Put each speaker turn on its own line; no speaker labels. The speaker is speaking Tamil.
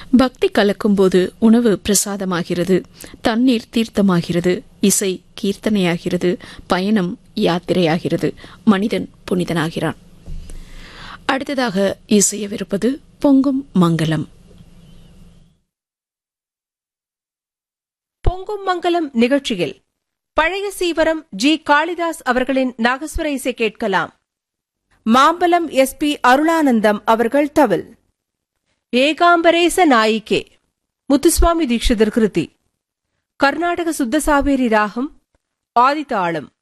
பக்தி கலக்கும்போது உணவு பிரசாதமாகிறது தண்ணீர் தீர்த்தமாகிறது இசை கீர்த்தனையாகிறது பயணம் யாத்திரையாகிறது மனிதன் புனிதனாகிறான் அடுத்ததாக இசையவிருப்பது பொங்கும் மங்களம்
பொங்கும் மங்கலம் நிகழ்ச்சியில் பழைய சீவரம் ஜி காளிதாஸ் அவர்களின் நாகஸ்வர இசை கேட்கலாம் மாம்பலம் எஸ் பி அருளானந்தம் அவர்கள் தவில் ஏகாம்பரேச நாயிகே முத்துசுவாமி தீட்சிதர் கிருதி கர்நாடக சுத்த சாவேரி ராகம் ஆதிதாளம்